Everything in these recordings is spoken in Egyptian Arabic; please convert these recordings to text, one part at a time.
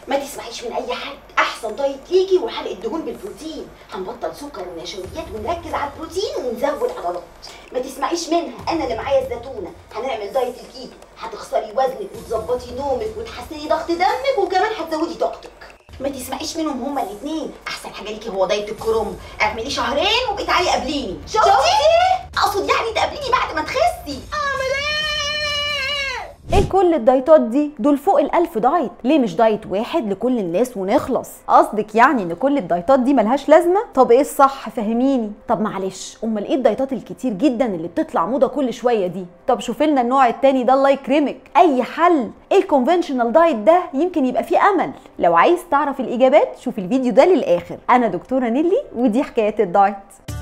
ما تسمعيش من اي حد احسن دايت ليكي وحرق الدهون بالبروتين هنبطل سكر ونشويات ونركز على البروتين ونزود عضلات ما تسمعيش منها انا اللي معايا الزيتونه هنعمل دايت الكيتو هتخسري وزنك وتظبطي نومك وتحسني ضغط دمك وكمان هتزودي طاقتك ما تسمعيش منهم هما الاثنين احسن حاجه ليكي هو دايت الكروم اعملي شهرين وبقي تعالي قابليني شفتي اقصد يعني تقابليني بعد ما تخسي اعمل ايه ايه كل الدايتات دي دول فوق الألف دايت ليه مش دايت واحد لكل الناس ونخلص قصدك يعني ان كل الدايتات دي ملهاش لازمه طب ايه الصح فهميني طب معلش امال ايه الدايتات الكتير جدا اللي بتطلع موضه كل شويه دي طب شوفي لنا النوع التاني ده الله يكرمك اي حل ايه الكونفنشنال دايت ده يمكن يبقى فيه امل لو عايز تعرف الاجابات شوف الفيديو ده للاخر انا دكتوره نيلي ودي حكايه الدايت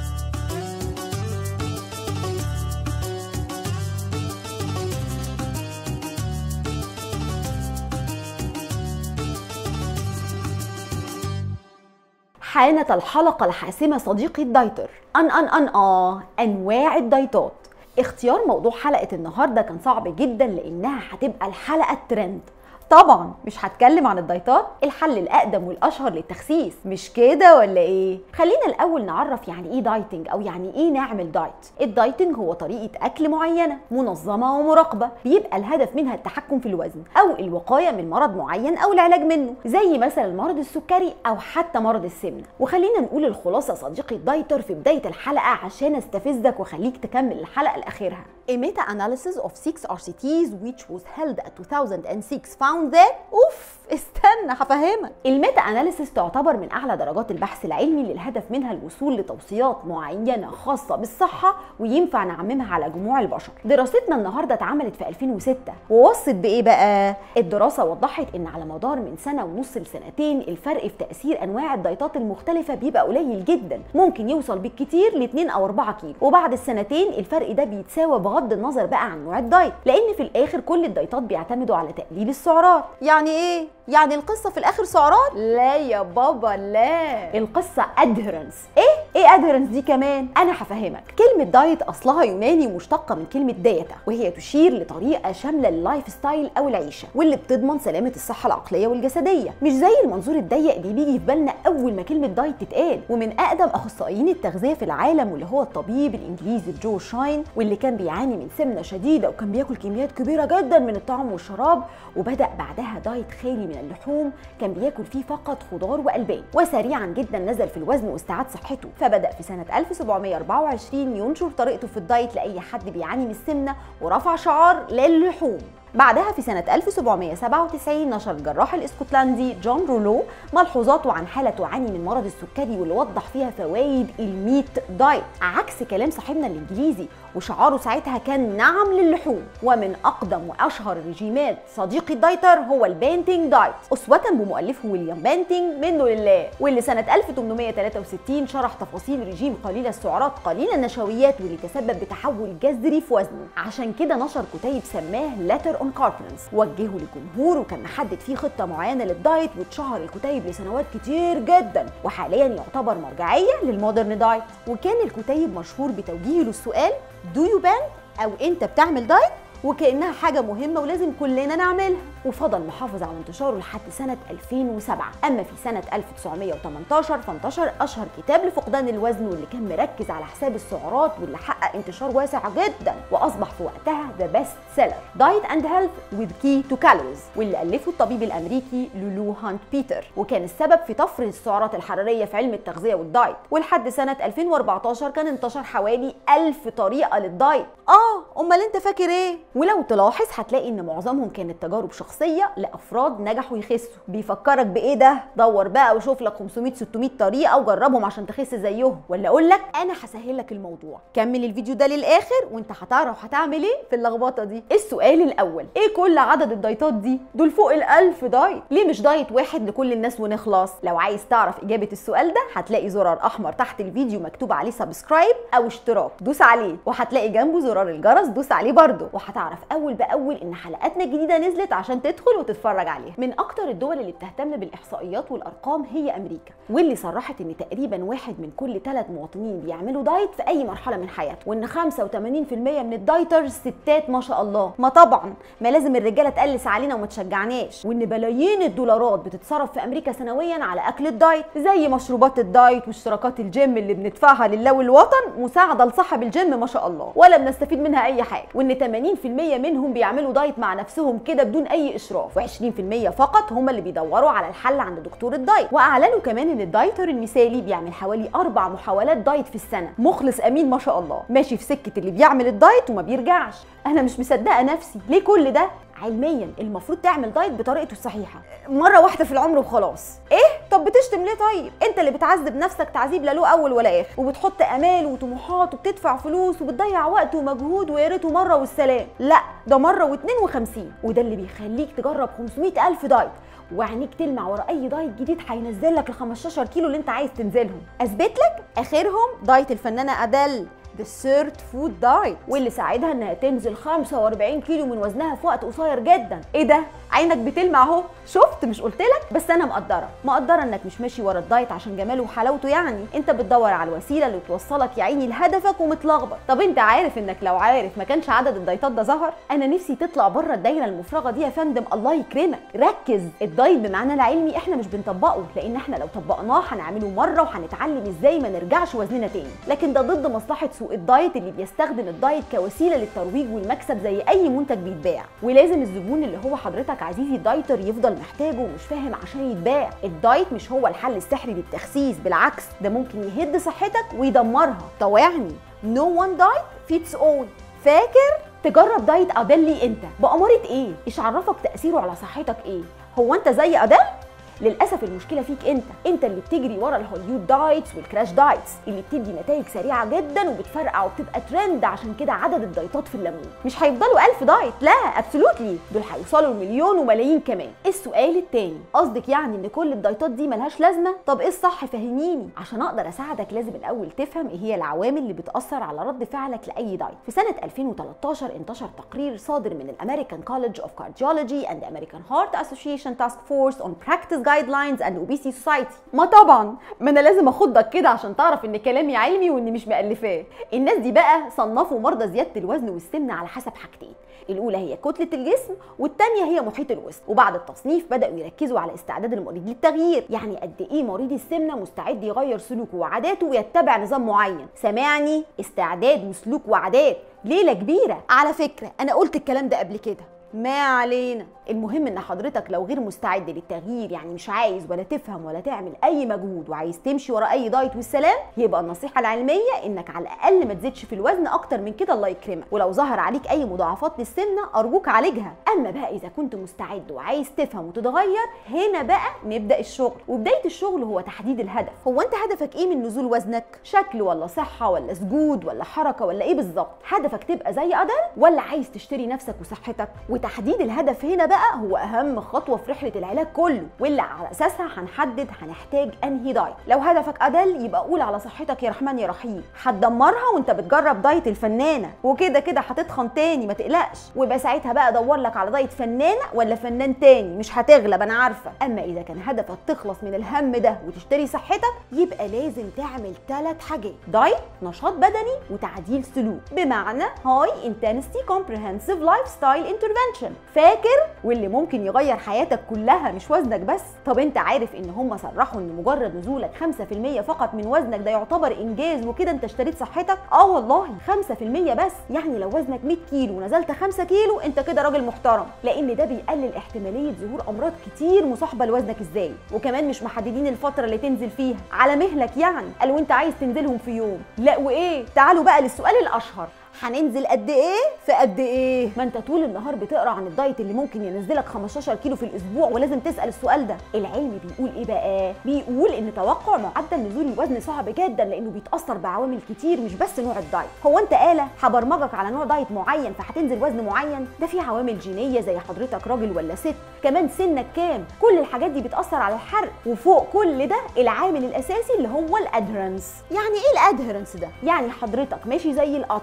حانت الحلقة الحاسمة صديقي الدايتر أن أن أن آه أنواع الدايتات اختيار موضوع حلقة النهاردة كان صعب جدا لأنها هتبقى الحلقة الترند طبعا مش هتكلم عن الدايتات الحل الاقدم والاشهر للتخسيس مش كده ولا ايه خلينا الاول نعرف يعني ايه دايتنج او يعني ايه نعمل دايت الدايتنج هو طريقه اكل معينه منظمه ومراقبه بيبقى الهدف منها التحكم في الوزن او الوقايه من مرض معين او العلاج منه زي مثلا مرض السكري او حتى مرض السمنه وخلينا نقول الخلاصه صديقي الدايتر في بدايه الحلقه عشان استفزك واخليك تكمل الحلقه لاخرها A meta-analysis of six RCTs which was held at 2006 found that اوف استنى هفهمك الميتا اناليسيس تعتبر من اعلى درجات البحث العلمي اللي الهدف منها الوصول لتوصيات معينه خاصه بالصحه وينفع نعممها على جموع البشر دراستنا النهارده اتعملت في 2006 ووصت بايه بقى الدراسه وضحت ان على مدار من سنه ونص لسنتين الفرق في تاثير انواع الدايتات المختلفه بيبقى قليل جدا ممكن يوصل بالكتير ل 2 او 4 كيلو وبعد السنتين الفرق ده بيتساوى بغض النظر بقى عن نوع الدايت لان في الاخر كل الدايتات بيعتمدوا على تقليل السعرات يعني ايه يعني القصه في الاخر سعرات لا يا بابا لا القصه ادهرنس ايه ايه ادهرنس دي كمان انا هفهمك كلمه دايت اصلها يوناني مشتقه من كلمه دايتا وهي تشير لطريقه شامله لللايف ستايل او العيشه واللي بتضمن سلامه الصحه العقليه والجسديه مش زي المنظور الضيق اللي بيجي في بالنا اول ما كلمه دايت تتقال ومن اقدم اخصائيين التغذيه في العالم واللي هو الطبيب الانجليزي جو شاين واللي كان بيعاني من سمنه شديده وكان بياكل كميات كبيره جدا من الطعام والشراب وبدا بعدها دايت خالي من اللحوم كان بياكل فيه فقط خضار والبان وسريعا جدا نزل في الوزن واستعاد صحته فبدا في سنه 1724 ينشر طريقته في الدايت لاي حد بيعاني من السمنه ورفع شعار لا اللحوم بعدها في سنة 1797 نشر الجراح الاسكتلندي جون رولو ملحوظاته عن حالة تعاني من مرض السكري واللي وضح فيها فوائد الميت دايت عكس كلام صاحبنا الانجليزي وشعاره ساعتها كان نعم للحوم ومن اقدم واشهر رجيمات صديقي الدايتر هو البانتينج دايت اسوة بمؤلفه ويليام بانتينج منه لله واللي سنة 1863 شرح تفاصيل رجيم قليل السعرات قليل النشويات واللي تسبب بتحول جذري في وزنه عشان كده نشر كتيب سماه لاتر اون كاربنس وجهه للجمهور وكان محدد فيه خطه معينه للدايت واتشهر الكتيب لسنوات كتير جدا وحاليا يعتبر مرجعيه للمودرن دايت وكان الكتيب مشهور بتوجيهه للسؤال دو يو بان او انت بتعمل دايت وكانها حاجه مهمه ولازم كلنا نعملها وفضل محافظ على انتشاره لحد سنه 2007 اما في سنه 1918 فانتشر اشهر كتاب لفقدان الوزن واللي كان مركز على حساب السعرات واللي حقق انتشار واسع جدا واصبح في وقتها ذا بيست سيلر دايت اند هيلث وذ كي تو كالوريز واللي الفه الطبيب الامريكي لولو هانت بيتر وكان السبب في طفره السعرات الحراريه في علم التغذيه والدايت ولحد سنه 2014 كان انتشر حوالي 1000 طريقه للدايت اه امال انت فاكر ايه ولو تلاحظ هتلاقي ان معظمهم كانت تجارب شخصيه لافراد نجحوا يخسوا بيفكرك بايه ده دور بقى وشوف لك 500 600 طريقه وجربهم عشان تخس زيهم ولا اقول لك انا هسهل لك الموضوع كمل الفيديو ده للاخر وانت هتعرف هتعمل ايه في اللخبطه دي السؤال الاول ايه كل عدد الدايتات دي دول فوق الألف دايت ليه مش دايت واحد لكل الناس ونخلص لو عايز تعرف اجابه السؤال ده هتلاقي زرار احمر تحت الفيديو مكتوب عليه سبسكرايب او اشتراك دوس عليه وهتلاقي جنبه زرار الجرس دوس عليه برده وهتعرف اول باول ان حلقاتنا الجديده نزلت عشان عشان تدخل وتتفرج عليها من اكتر الدول اللي بتهتم بالاحصائيات والارقام هي امريكا واللي صرحت ان تقريبا واحد من كل ثلاث مواطنين بيعملوا دايت في اي مرحله من حياتهم وان 85% من الدايترز ستات ما شاء الله ما طبعا ما لازم الرجاله تقلس علينا وما تشجعناش وان بلايين الدولارات بتتصرف في امريكا سنويا على اكل الدايت زي مشروبات الدايت واشتراكات الجيم اللي بندفعها لله والوطن مساعده لصاحب الجيم ما شاء الله ولا بنستفيد منها اي حاجه وان 80% منهم بيعملوا دايت مع نفسهم كده بدون اي اشراف و20% فقط هم اللي بيدوروا على الحل عند دكتور الدايت واعلنوا كمان ان الدايتر المثالي بيعمل حوالي اربع محاولات دايت في السنه مخلص امين ما شاء الله ماشي في سكه اللي بيعمل الدايت وما بيرجعش انا مش مصدقه نفسي ليه كل ده علميا المفروض تعمل دايت بطريقته الصحيحه مره واحده في العمر وخلاص ايه طب بتشتم ليه طيب انت اللي بتعذب نفسك تعذيب لا له اول ولا اخر وبتحط امال وطموحات وبتدفع فلوس وبتضيع وقت ومجهود ويا ريته مره والسلام لا ده مره و52 وده اللي بيخليك تجرب 500 الف دايت وعينيك تلمع ورا اي دايت جديد هينزل لك ال 15 كيلو اللي انت عايز تنزلهم اثبت لك اخرهم دايت الفنانه ادل ذا سيرت فود دايت واللي ساعدها انها تنزل 45 كيلو من وزنها في وقت قصير جدا ايه ده عينك بتلمع اهو شفت مش قلت لك بس انا مقدره مقدره انك مش ماشي ورا الدايت عشان جماله وحلاوته يعني انت بتدور على الوسيله اللي توصلك يا عيني لهدفك ومتلخبط طب انت عارف انك لو عارف ما كانش عدد الدايتات ده ظهر انا نفسي تطلع بره الدايره المفرغه دي يا فندم الله يكرمك ركز الدايت بمعنى العلمي احنا مش بنطبقه لان احنا لو طبقناه هنعمله مره وهنتعلم ازاي ما نرجعش وزننا تاني لكن ده ضد مصلحه سوق الدايت اللي بيستخدم الدايت كوسيله للترويج والمكسب زي اي منتج بيتباع ولازم الزبون اللي هو حضرتك عزيزي الدايتر يفضل محتاجه ومش فاهم عشان يتباع الدايت مش هو الحل السحري للتخسيس بالعكس ده ممكن يهد صحتك ويدمرها طوعني نو وان دايت فيتس اول فاكر تجرب دايت ادل انت بأمارة ايه ايش عرفك تأثيره على صحتك ايه هو انت زي ادل للاسف المشكله فيك انت انت اللي بتجري ورا الهوليود دايتس والكراش دايتس اللي بتدي نتائج سريعه جدا وبتفرقع وبتبقى ترند عشان كده عدد الدايتات في الليمون مش هيفضلوا ألف دايت لا ابسولوتلي دول هيوصلوا لمليون وملايين كمان السؤال التاني قصدك يعني ان كل الدايتات دي ملهاش لازمه طب ايه الصح فهميني عشان اقدر اساعدك لازم الاول تفهم ايه هي العوامل اللي بتاثر على رد فعلك لاي دايت في سنه 2013 انتشر تقرير صادر من الامريكان كولج اوف كارديولوجي اند امريكان هارت اسوشيشن تاسك فورس اون براكتس جايد لاينز اند اوبيسي سوسايتي ما طبعا ما انا لازم اخضك كده عشان تعرف ان كلامي علمي واني مش مالفاه الناس دي بقى صنفوا مرضى زياده الوزن والسمنه على حسب حاجتين الاولى هي كتله الجسم والثانيه هي محيط الوزن وبعد التصنيف بداوا يركزوا على استعداد المريض للتغيير يعني قد ايه مريض السمنه مستعد يغير سلوكه وعاداته ويتبع نظام معين سامعني استعداد وسلوك وعادات ليله كبيره على فكره انا قلت الكلام ده قبل كده ما علينا المهم ان حضرتك لو غير مستعد للتغيير يعني مش عايز ولا تفهم ولا تعمل اي مجهود وعايز تمشي ورا اي دايت والسلام يبقى النصيحه العلميه انك على الاقل ما تزيدش في الوزن اكتر من كده الله يكرمك ولو ظهر عليك اي مضاعفات للسمنه ارجوك عالجها اما بقى اذا كنت مستعد وعايز تفهم وتتغير هنا بقى نبدا الشغل وبدايه الشغل هو تحديد الهدف هو انت هدفك ايه من نزول وزنك شكل ولا صحه ولا سجود ولا حركه ولا ايه بالظبط هدفك تبقى زي ادل ولا عايز تشتري نفسك وصحتك وتحديد الهدف هنا بقى هو اهم خطوه في رحله العلاج كله واللي على اساسها هنحدد هنحتاج انهي دايت لو هدفك ادل يبقى قول على صحتك يا رحمن يا رحيم هتدمرها وانت بتجرب دايت الفنانه وكده كده هتتخن تاني ما تقلقش ويبقى ساعتها بقى دور لك على دايت فنانه ولا فنان تاني مش هتغلب انا عارفه اما اذا كان هدفك تخلص من الهم ده وتشتري صحتك يبقى لازم تعمل ثلاث حاجات دايت نشاط بدني وتعديل سلوك بمعنى هاي انتنسيتي كومبريهنسيف لايف ستايل انترفنشن فاكر واللي ممكن يغير حياتك كلها مش وزنك بس طب انت عارف ان هم صرحوا ان مجرد نزولك 5% فقط من وزنك ده يعتبر انجاز وكده انت اشتريت صحتك اه والله 5% بس يعني لو وزنك 100 كيلو ونزلت 5 كيلو انت كده راجل محترم لان ده بيقلل احتماليه ظهور امراض كتير مصاحبه لوزنك ازاي وكمان مش محددين الفتره اللي تنزل فيها على مهلك يعني قال وانت عايز تنزلهم في يوم لا وايه تعالوا بقى للسؤال الاشهر هننزل قد ايه في قد ايه ما انت طول النهار بتقرا عن الدايت اللي ممكن ينزلك 15 كيلو في الاسبوع ولازم تسال السؤال ده العلم بيقول ايه بقى بيقول ان توقع معدل نزول الوزن صعب جدا لانه بيتاثر بعوامل كتير مش بس نوع الدايت هو انت آلة هبرمجك على نوع دايت معين فهتنزل وزن معين ده في عوامل جينيه زي حضرتك راجل ولا ست كمان سنك كام كل الحاجات دي بتاثر على الحرق وفوق كل ده العامل الاساسي اللي هو الادهرنس يعني ايه الادهرنس ده يعني حضرتك ماشي زي القطر وزي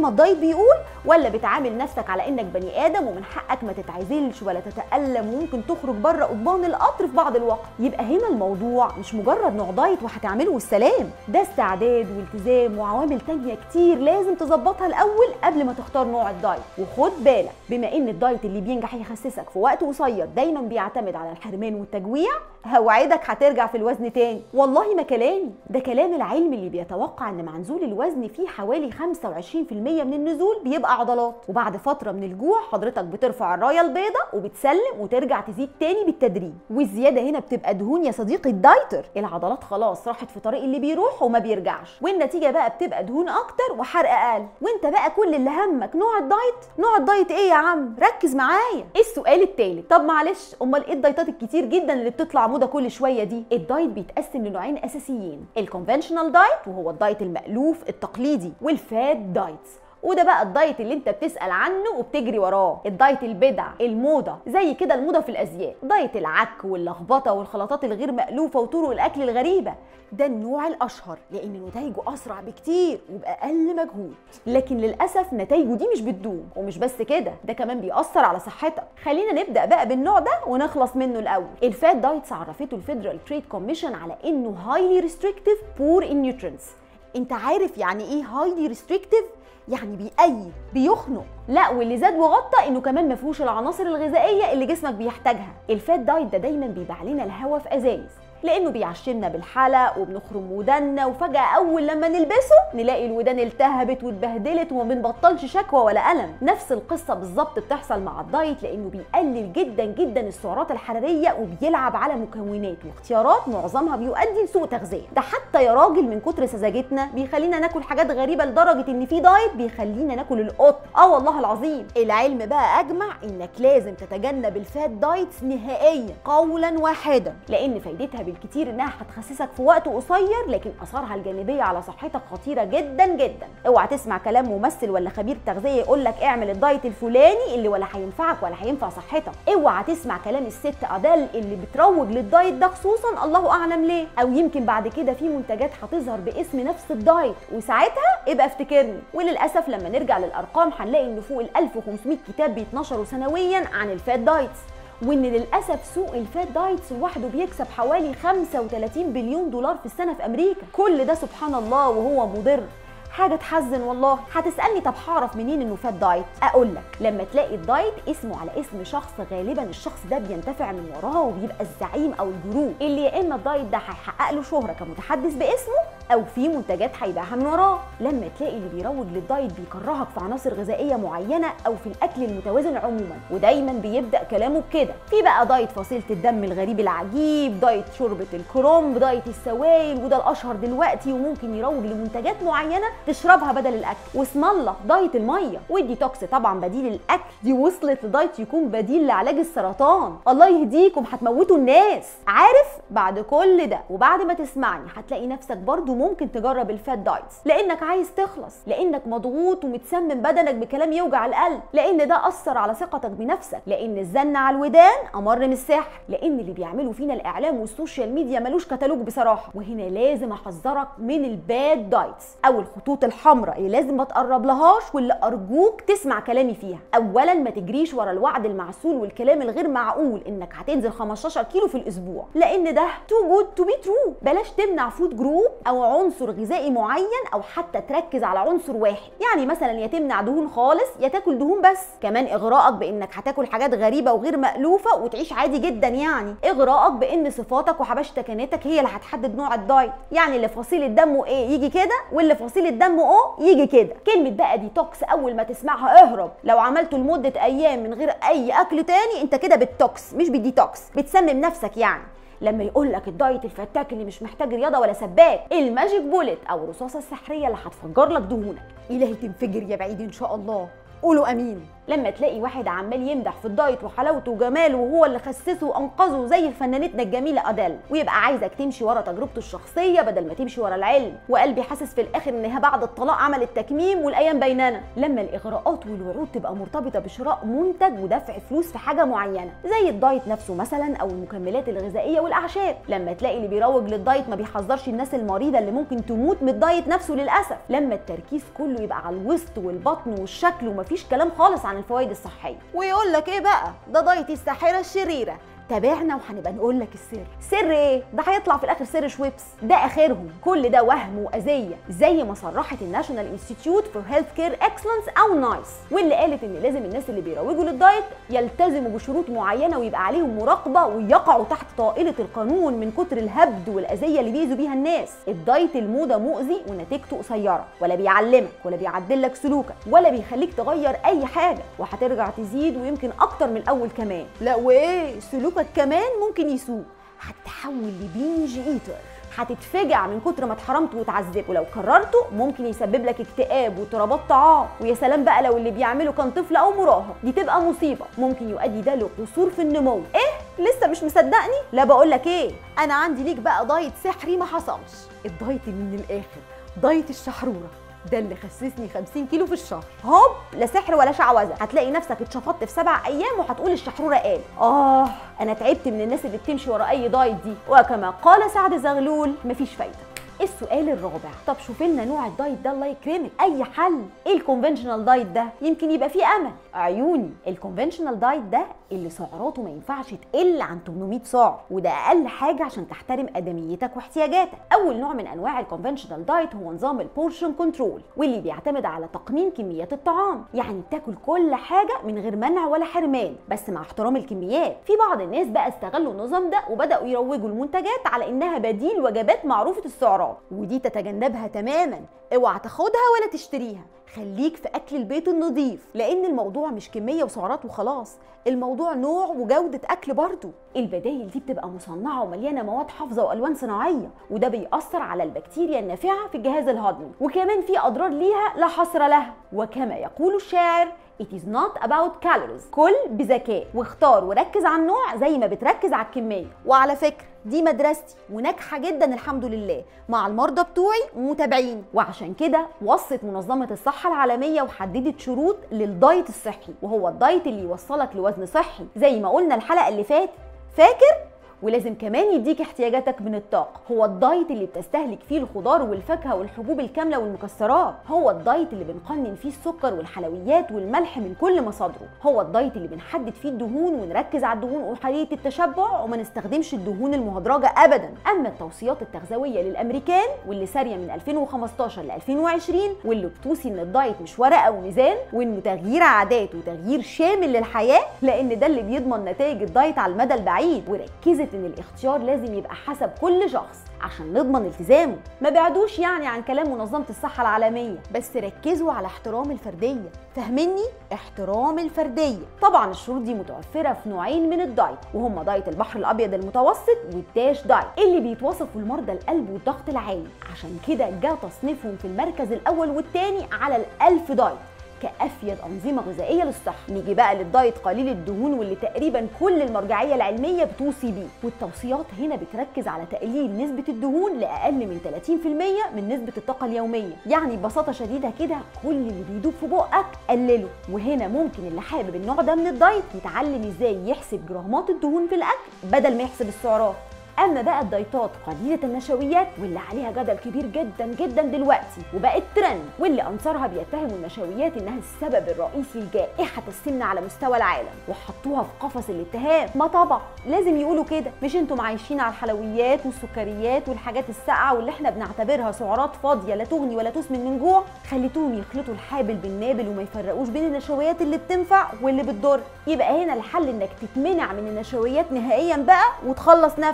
ما الدايت بيقول ولا بتعامل نفسك على انك بني ادم ومن حقك ما تتعزلش ولا تتالم وممكن تخرج بره قضبان القطر في بعض الوقت يبقى هنا الموضوع مش مجرد نوع دايت وهتعمله والسلام ده استعداد والتزام وعوامل تانية كتير لازم تظبطها الاول قبل ما تختار نوع الدايت وخد بالك بما ان الدايت اللي بينجح يخسسك في وقت قصير دايما بيعتمد على الحرمان والتجويع هوعدك هترجع في الوزن تاني والله ما كلامي ده كلام العلم اللي بيتوقع ان مع نزول الوزن فيه حوالي 25% من النزول بيبقى عضلات وبعد فتره من الجوع حضرتك بترفع الرايه البيضاء وبتسلم وترجع تزيد تاني بالتدريج والزياده هنا بتبقى دهون يا صديقي الدايتر العضلات خلاص راحت في طريق اللي بيروح وما بيرجعش والنتيجه بقى بتبقى دهون اكتر وحرق اقل وانت بقى كل اللي همك نوع الدايت نوع الدايت ايه يا عم ركز معايا السؤال التالت طب معلش امال ايه الدايتات الكتير جدا اللي بتطلع موضه كل شويه دي الدايت بيتقسم لنوعين اساسيين الكونفنشنال دايت وهو الدايت المألوف التقليدي والفات دايتس وده بقى الدايت اللي انت بتسأل عنه وبتجري وراه الدايت البدع الموضة زي كده الموضة في الأزياء دايت العك واللخبطة والخلطات الغير مألوفة وطرق الأكل الغريبة ده النوع الأشهر لأن نتائجه أسرع بكتير وبأقل مجهود لكن للأسف نتائجه دي مش بتدوم ومش بس كده ده كمان بيأثر على صحتك خلينا نبدأ بقى بالنوع ده ونخلص منه الأول الفات دايتس عرفته الفيدرال تريد كوميشن على إنه هايلي ريستريكتيف بور ان نيوترينتس انت عارف يعني ايه هايلي ريستريكتيف يعني بيقيد بيخنق لا واللي زاد وغطى انه كمان ما فيهوش العناصر الغذائيه اللي جسمك بيحتاجها الفات دايت ده دايما بيبيع لنا الهوا في ازايز لانه بيعشمنا بالحلق وبنخرم ودنا وفجاه اول لما نلبسه نلاقي الودان التهبت واتبهدلت وما بنبطلش شكوى ولا الم نفس القصه بالظبط بتحصل مع الدايت لانه بيقلل جدا جدا السعرات الحراريه وبيلعب على مكونات واختيارات معظمها بيؤدي لسوء تغذيه ده حتى يا راجل من كتر سذاجتنا بيخلينا ناكل حاجات غريبه لدرجه ان في دايت بيخلينا ناكل القط اه والله العظيم العلم بقى اجمع انك لازم تتجنب الفات دايتس نهائيا قولا واحدا لان فايدتها بالكتير انها هتخسسك في وقت قصير لكن اثارها الجانبيه على صحتك خطيره جدا جدا اوعى تسمع كلام ممثل ولا خبير تغذيه يقول لك اعمل الدايت الفلاني اللي ولا هينفعك ولا هينفع صحتك اوعى تسمع كلام الست ادال اللي بتروج للدايت ده خصوصا الله اعلم ليه او يمكن بعد كده في منتجات هتظهر باسم نفس الدايت وساعتها ابقى افتكرني وللاسف لما نرجع للارقام هنلاقي ان فوق ال 1500 كتاب بيتنشروا سنويا عن الفات دايتس وان للاسف سوق الفات دايتس لوحده بيكسب حوالي 35 بليون دولار في السنه في امريكا كل ده سبحان الله وهو مضر حاجه تحزن والله هتسالني طب هعرف منين انه فات دايت اقول لك لما تلاقي الدايت اسمه على اسم شخص غالبا الشخص ده بينتفع من وراه وبيبقى الزعيم او الجروب اللي يا اما الدايت ده هيحقق له شهره كمتحدث باسمه او في منتجات هيبيعها من وراه لما تلاقي اللي بيروج للدايت بيكرهك في عناصر غذائيه معينه او في الاكل المتوازن عموما ودايما بيبدا كلامه بكده في بقى دايت فصيله الدم الغريب العجيب دايت شوربه الكرنب دايت السوائل وده الاشهر دلوقتي وممكن يروج لمنتجات معينه تشربها بدل الاكل واسم الله دايت الميه والديتوكس طبعا بديل الاكل دي وصلت لدايت يكون بديل لعلاج السرطان الله يهديكم هتموتوا الناس عارف بعد كل ده وبعد ما تسمعني هتلاقي نفسك برضو ممكن تجرب الفات دايتس لانك عايز تخلص لانك مضغوط ومتسمم بدنك بكلام يوجع القلب لان ده اثر على ثقتك بنفسك لان الزن على الودان امر من السحر لان اللي بيعملوا فينا الاعلام والسوشيال ميديا ملوش كتالوج بصراحه وهنا لازم احذرك من الباد دايتس او الخطوط الحمراء اللي لازم ما تقرب لهاش واللي ارجوك تسمع كلامي فيها اولا ما تجريش ورا الوعد المعسول والكلام الغير معقول انك هتنزل 15 كيلو في الاسبوع لان ده تو جود تو بي ترو بلاش تمنع فود جروب او عنصر غذائي معين او حتى تركز على عنصر واحد يعني مثلا يا تمنع دهون خالص يا تاكل دهون بس كمان اغراءك بانك هتاكل حاجات غريبه وغير مألوفه وتعيش عادي جدا يعني اغراءك بان صفاتك وحبشه تكانتك هي اللي هتحدد نوع الدايت يعني اللي فصيله دمه ايه يجي كده واللي فصيله دمه او يجي كده كلمه بقى ديتوكس اول ما تسمعها اهرب لو عملته لمده ايام من غير اي اكل تاني انت كده بالتوكس مش بالديتوكس بتسمم نفسك يعني لما يقول لك الدايت الفتاك اللي مش محتاج رياضه ولا سباك الماجيك بوليت او الرصاصه السحريه اللي هتفجر لك دهونك الهي تنفجر يا بعيد ان شاء الله قولوا امين لما تلاقي واحد عمال يمدح في الدايت وحلاوته وجماله وهو اللي خسسه وانقذه زي فنانتنا الجميله ادل ويبقى عايزك تمشي ورا تجربته الشخصيه بدل ما تمشي ورا العلم وقلبي حاسس في الاخر انها بعد الطلاق عملت تكميم والايام بيننا لما الاغراءات والوعود تبقى مرتبطه بشراء منتج ودفع فلوس في حاجه معينه زي الدايت نفسه مثلا او المكملات الغذائيه والاعشاب لما تلاقي اللي بيروج للدايت ما بيحذرش الناس المريضه اللي ممكن تموت من الدايت نفسه للاسف لما التركيز كله يبقى على الوسط والبطن والشكل ومفيش كلام خالص عن الفوائد الصحيه ويقول لك ايه بقى ده دايت الساحره الشريره تابعنا وهنبقى نقول لك السر سر ايه ده هيطلع في الاخر سر شويبس ده اخرهم كل ده وهم واذيه زي ما صرحت الناشونال انستيتيوت فور هيلث كير اكسلنس او نايس واللي قالت ان لازم الناس اللي بيروجوا للدايت يلتزموا بشروط معينه ويبقى عليهم مراقبه ويقعوا تحت طائله القانون من كتر الهبد والاذيه اللي بيأذوا بيها الناس الدايت الموضه مؤذي ونتيجته قصيره ولا بيعلمك ولا بيعدل لك سلوكك ولا بيخليك تغير اي حاجه وهترجع تزيد ويمكن اكتر من الاول كمان لا وايه سلوكك كمان ممكن يسوء هتتحول لبينج ايتر هتتفجع من كتر ما اتحرمت واتعذبت ولو كررته ممكن يسبب لك اكتئاب واضطرابات طعام ويا سلام بقى لو اللي بيعمله كان طفل او مراهق دي تبقى مصيبه ممكن يؤدي ده لقصور في النمو ايه لسه مش مصدقني لا بقول لك ايه انا عندي ليك بقى دايت سحري ما حصلش الدايت اللي من الاخر دايت الشحروره ده اللي خسسني 50 كيلو في الشهر هوب لا سحر ولا شعوذه هتلاقي نفسك اتشفطت في سبع ايام وهتقول الشحروره قال اه انا تعبت من الناس اللي بتمشي ورا اي دايت دي وكما قال سعد زغلول مفيش فايده السؤال الرابع طب شوف لنا نوع الدايت ده الله يكرمك اي حل ايه الكونفنشنال دايت ده يمكن يبقى فيه امل عيوني الكونفنشنال دايت ده اللي سعراته ما ينفعش تقل عن 800 سعر وده اقل حاجه عشان تحترم ادميتك واحتياجاتك اول نوع من انواع الكونفنشنال دايت هو نظام البورشن كنترول واللي بيعتمد على تقنين كميات الطعام يعني بتاكل كل حاجه من غير منع ولا حرمان بس مع احترام الكميات في بعض الناس بقى استغلوا النظام ده وبداوا يروجوا المنتجات على انها بديل وجبات معروفه السعرات ودي تتجنبها تماما اوعى تاخدها ولا تشتريها خليك في اكل البيت النظيف لان الموضوع مش كميه وسعرات وخلاص الموضوع نوع وجوده اكل برضه البدايل دي بتبقى مصنعه ومليانه مواد حافظه والوان صناعيه وده بيأثر على البكتيريا النافعه في الجهاز الهضمي وكمان في اضرار ليها لا حصر لها وكما يقول الشاعر It is not about calories كل بذكاء واختار وركز على النوع زي ما بتركز على الكمية وعلى فكرة دي مدرستي وناجحة جدا الحمد لله مع المرضى بتوعي ومتابعيني وعشان كده وصت منظمة الصحة العالمية وحددت شروط للدايت الصحي وهو الدايت اللي يوصلك لوزن صحي زي ما قلنا الحلقة اللي فاتت فاكر؟ ولازم كمان يديك احتياجاتك من الطاقه هو الدايت اللي بتستهلك فيه الخضار والفاكهه والحبوب الكامله والمكسرات هو الدايت اللي بنقنن فيه السكر والحلويات والملح من كل مصادره هو الدايت اللي بنحدد فيه الدهون ونركز على الدهون احاديه التشبع وما نستخدمش الدهون المهدرجه ابدا اما التوصيات التغذويه للامريكان واللي ساريه من 2015 ل 2020 واللي بتوصي ان الدايت مش ورقه وميزان وانه تغيير عادات وتغيير شامل للحياه لان ده اللي بيضمن نتائج الدايت على المدى البعيد وركزت ان الاختيار لازم يبقى حسب كل شخص عشان نضمن التزامه ما بعدوش يعني عن كلام منظمه الصحه العالميه بس ركزوا على احترام الفرديه فاهمني احترام الفرديه طبعا الشروط دي متوفره في نوعين من الدايت وهما دايت البحر الابيض المتوسط والداش دايت اللي بيتوصفوا لمرضى القلب والضغط العالي عشان كده جاء تصنيفهم في المركز الاول والثاني على الألف دايت كافيد انظمه غذائيه للصحه نيجي بقى للدايت قليل الدهون واللي تقريبا كل المرجعيه العلميه بتوصي بيه والتوصيات هنا بتركز على تقليل نسبه الدهون لاقل من 30% من نسبه الطاقه اليوميه يعني ببساطه شديده كده كل اللي بيدوب في بقك قلله وهنا ممكن اللي حابب النوع ده من الدايت يتعلم ازاي يحسب جرامات الدهون في الاكل بدل ما يحسب السعرات اما بقى الدايتات قليله النشويات واللي عليها جدل كبير جدا جدا دلوقتي وبقت ترند واللي انصارها بيتهموا النشويات انها السبب الرئيسي لجائحه السمن على مستوى العالم وحطوها في قفص الاتهام ما طبعا لازم يقولوا كده مش انتم عايشين على الحلويات والسكريات والحاجات الساقعه واللي احنا بنعتبرها سعرات فاضيه لا تغني ولا تسمن من جوع خليتوهم يخلطوا الحابل بالنابل وما يفرقوش بين النشويات اللي بتنفع واللي بتضر يبقى هنا الحل انك تتمنع من النشويات نهائيا بقى وتخلص نفسك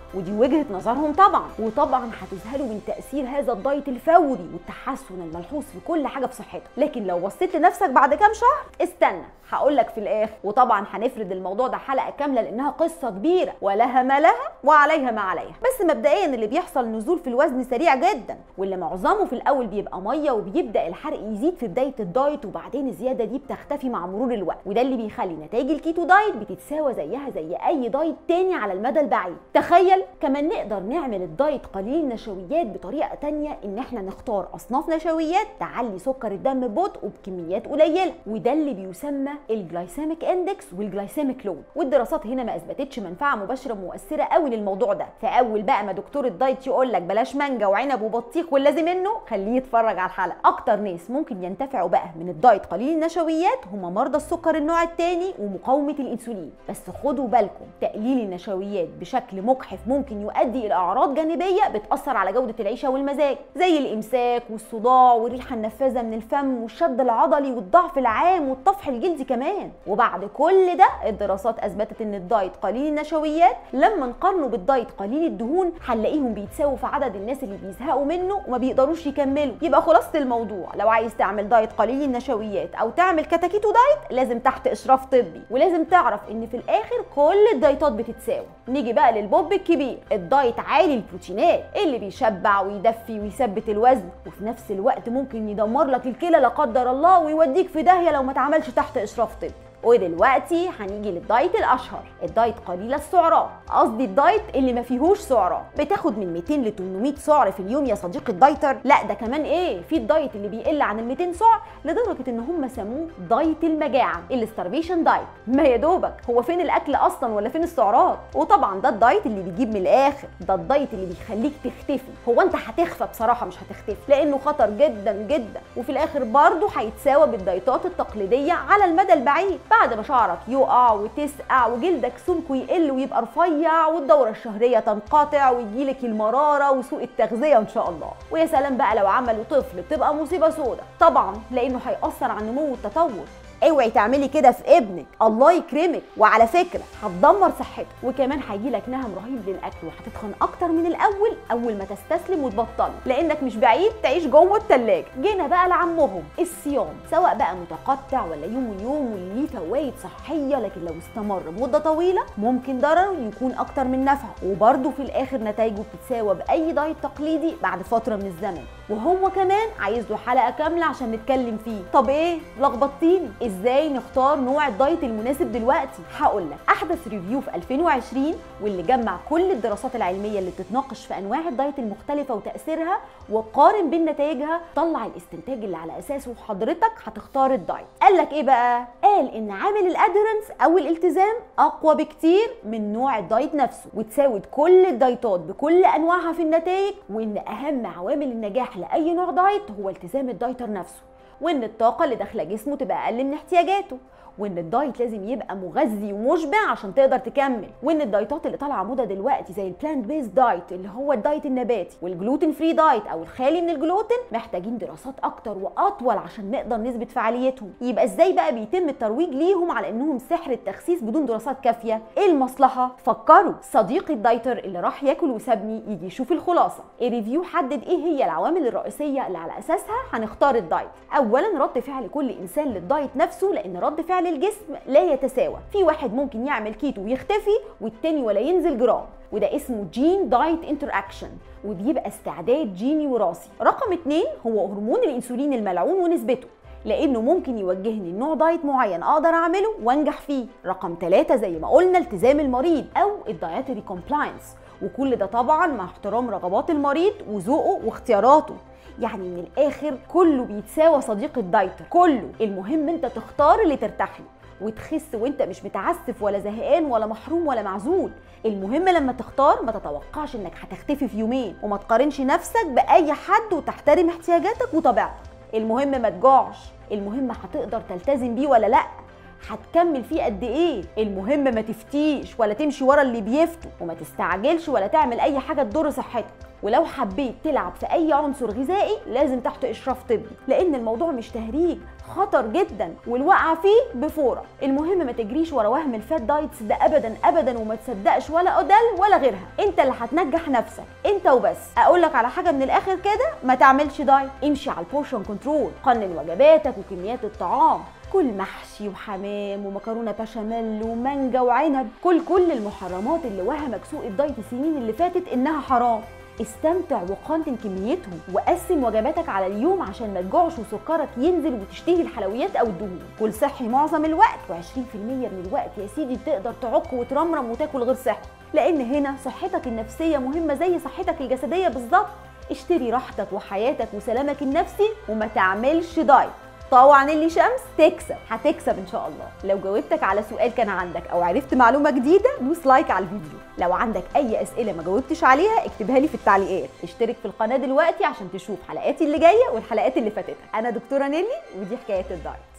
ودي وجهه نظرهم طبعا وطبعا هتذهلوا من تاثير هذا الدايت الفوري والتحسن الملحوظ في كل حاجه في صحتك لكن لو بصيت لنفسك بعد كام شهر استنى هقول لك في الاخر وطبعا هنفرد الموضوع ده حلقه كامله لانها قصه كبيره ولها ما لها وعليها ما عليها بس مبدئيا اللي بيحصل نزول في الوزن سريع جدا واللي معظمه في الاول بيبقى ميه وبيبدا الحرق يزيد في بدايه الدايت وبعدين الزياده دي بتختفي مع مرور الوقت وده اللي بيخلي نتائج الكيتو دايت بتتساوى زيها زي اي دايت تاني على المدى البعيد تخيل كمان نقدر نعمل الدايت قليل النشويات بطريقه تانية ان احنا نختار اصناف نشويات تعلي سكر الدم ببطء وبكميات قليله وده اللي بيسمى الجلايسيميك اندكس والجلايسيميك لود والدراسات هنا ما اثبتتش منفعه مباشره مؤثره قوي للموضوع ده فاول بقى ما دكتور الدايت يقول لك بلاش مانجا وعنب وبطيخ واللازم منه خليه يتفرج على الحلقه اكتر ناس ممكن ينتفعوا بقى من الدايت قليل النشويات هم مرضى السكر النوع الثاني ومقاومه الانسولين بس خدوا بالكم تقليل النشويات بشكل مجحف ممكن يؤدي الى اعراض جانبيه بتاثر على جوده العيشه والمزاج زي الامساك والصداع والريحه النفاذه من الفم والشد العضلي والضعف العام والطفح الجلدي كمان وبعد كل ده الدراسات اثبتت ان الدايت قليل النشويات لما نقارنه بالدايت قليل الدهون هنلاقيهم بيتساووا في عدد الناس اللي بيزهقوا منه وما بيقدروش يكملوا يبقى خلاصه الموضوع لو عايز تعمل دايت قليل النشويات او تعمل كتاكيتو دايت لازم تحت اشراف طبي ولازم تعرف ان في الاخر كل الدايتات بتتساوي نيجي بقى للبوب الكبير الدايت عالي البروتينات اللي بيشبع ويدفي ويثبت الوزن وفي نفس الوقت ممكن يدمر لك الكلى لا قدر الله ويوديك في داهيه لو ما اتعملش تحت اشراف طبي ودلوقتي هنيجي للدايت الاشهر الدايت قليل السعرات قصدي الدايت اللي ما فيهوش سعرات بتاخد من 200 ل 800 سعر في اليوم يا صديقي الدايتر لا ده كمان ايه في الدايت اللي بيقل عن ال 200 سعر لدرجه ان هم سموه دايت المجاعه الستارفيشن دايت ما يا دوبك هو فين الاكل اصلا ولا فين السعرات وطبعا ده الدايت اللي بيجيب من الاخر ده الدايت اللي بيخليك تختفي هو انت هتخفى بصراحه مش هتختفي لانه خطر جدا جدا وفي الاخر برضه هيتساوى بالدايتات التقليديه على المدى البعيد بعد ما شعرك يقع وتسقع وجلدك سمكه يقل ويبقى رفيع والدوره الشهريه تنقطع ويجيلك المراره وسوء التغذيه ان شاء الله ويا سلام بقى لو عملوا طفل بتبقى مصيبه سودة طبعا لانه هيأثر على النمو والتطور اوعي تعملي كده في ابنك الله يكرمك وعلى فكره هتدمر صحتك وكمان هيجي لك نهم رهيب للاكل وهتتخن اكتر من الاول اول ما تستسلم وتبطل لانك مش بعيد تعيش جوه التلاجة جينا بقى لعمهم الصيام سواء بقى متقطع ولا يوم ويوم واللي ليه فوائد صحيه لكن لو استمر مده طويله ممكن ضرره يكون اكتر من نفعه وبرده في الاخر نتائجه بتتساوى باي دايت تقليدي بعد فتره من الزمن وهو كمان عايز له حلقه كامله عشان نتكلم فيه طب ايه لخبطتيني ازاي نختار نوع الدايت المناسب دلوقتي هقول لك احدث ريفيو في 2020 واللي جمع كل الدراسات العلميه اللي بتتناقش في انواع الدايت المختلفه وتاثيرها وقارن بين نتائجها طلع الاستنتاج اللي على اساسه حضرتك هتختار الدايت قال لك ايه بقى قال ان عامل الادرنس او الالتزام اقوى بكتير من نوع الدايت نفسه وتساوت كل الدايتات بكل انواعها في النتائج وان اهم عوامل النجاح لاي نوع دايت هو التزام الدايتر نفسه وان الطاقه اللي داخله جسمه تبقى اقل من احتياجاته وان الدايت لازم يبقى مغذي ومشبع عشان تقدر تكمل وان الدايتات اللي طالعه موضه دلوقتي زي البلاند بيز دايت اللي هو الدايت النباتي والجلوتين فري دايت او الخالي من الجلوتين محتاجين دراسات اكتر واطول عشان نقدر نثبت فعاليتهم يبقى ازاي بقى بيتم الترويج ليهم على انهم سحر التخسيس بدون دراسات كافيه ايه المصلحه فكروا صديقي الدايتر اللي راح ياكل وسابني يجي يشوف الخلاصه الريفيو حدد ايه هي العوامل الرئيسيه اللي على اساسها هنختار الدايت اولا رد فعل كل انسان للدايت نفسه لان رد فعل الجسم لا يتساوى في واحد ممكن يعمل كيتو ويختفي والتاني ولا ينزل جرام وده اسمه جين دايت انتر اكشن وبيبقى استعداد جيني وراثي رقم اتنين هو هرمون الانسولين الملعون ونسبته لانه ممكن يوجهني لنوع دايت معين اقدر اعمله وانجح فيه رقم ثلاثة زي ما قلنا التزام المريض او الدايتري كومبلاينس وكل ده طبعا مع احترام رغبات المريض وذوقه واختياراته يعني من الاخر كله بيتساوى صديق الدايتر كله المهم انت تختار اللي ترتاح له وتخس وانت مش متعسف ولا زهقان ولا محروم ولا معزول المهم لما تختار ما تتوقعش انك هتختفي في يومين وما تقارنش نفسك باي حد وتحترم احتياجاتك وطبيعتك المهم ما تجوعش المهم هتقدر تلتزم بيه ولا لا هتكمل فيه قد ايه المهم ما تفتيش ولا تمشي ورا اللي بيفتوا وما تستعجلش ولا تعمل اي حاجه تضر صحتك ولو حبيت تلعب في اي عنصر غذائي لازم تحت اشراف طبي لان الموضوع مش تهريج خطر جدا والوقعه فيه بفوره المهم ما تجريش ورا وهم الفات دايتس ده ابدا ابدا وما تصدقش ولا اودال ولا غيرها انت اللي هتنجح نفسك انت وبس اقول لك على حاجه من الاخر كده ما تعملش دايت امشي على البورشن كنترول قنن وجباتك وكميات الطعام كل محشي وحمام ومكرونه بشاميل ومانجا وعنب كل كل المحرمات اللي وهمك سوق الدايت السنين اللي فاتت انها حرام استمتع وقنن كميتهم وقسم وجباتك على اليوم عشان ما تجوعش وسكرك ينزل وتشتهي الحلويات او الدهون كل صحي معظم الوقت و20% من الوقت يا سيدي تقدر تعك وترمرم وتاكل غير صحي لان هنا صحتك النفسيه مهمه زي صحتك الجسديه بالظبط اشتري راحتك وحياتك وسلامك النفسي وما تعملش دايت طوعا اللي شمس تكسب هتكسب ان شاء الله لو جاوبتك على سؤال كان عندك او عرفت معلومه جديده دوس لايك على الفيديو لو عندك اي اسئله ما جاوبتش عليها اكتبها لي في التعليقات اشترك في القناه دلوقتي عشان تشوف حلقاتي اللي جايه والحلقات اللي فاتتها انا دكتوره نيلي ودي حكايه الدايت